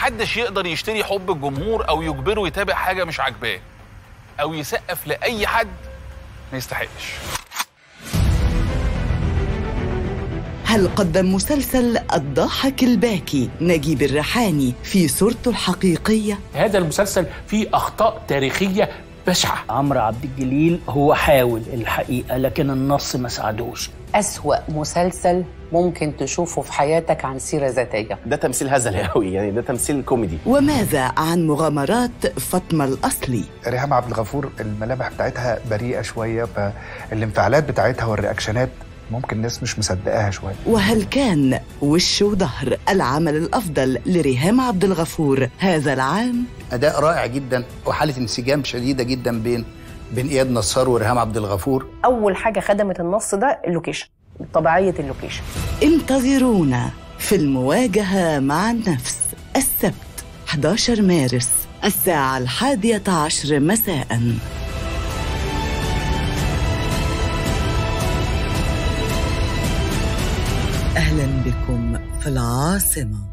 محدش يقدر يشتري حب الجمهور او يجبره يتابع حاجه مش عاجباه او يسقف لاي حد ما يستحقش هل قدم مسلسل الضاحك الباكي نجيب الريحاني في صورته الحقيقية؟ هذا المسلسل فيه اخطاء تاريخيه بشعه عمرو عبد الجليل هو حاول الحقيقة لكن النص ما ساعدوش أسوأ مسلسل ممكن تشوفه في حياتك عن سيرة ذاتية ده تمثيل هزلي قوي يعني ده تمثيل كوميدي وماذا عن مغامرات فاطمة الأصلي؟ ريهام عبد الغفور الملامح بتاعتها بريئه شويه فالانفعالات بتاعتها والرياكشنات ممكن الناس مش مصدقاها شويه وهل كان وش وظهر العمل الأفضل لريهام عبد الغفور هذا العام؟ اداء رائع جدا وحاله انسجام شديده جدا بين بين اياد نصار وريهام عبد الغفور اول حاجه خدمت النص ده اللوكيشن طبيعيه اللوكيشن انتظرونا في المواجهة مع النفس السبت 11 مارس الساعة الحادية عشر مساء أهلا بكم في العاصمة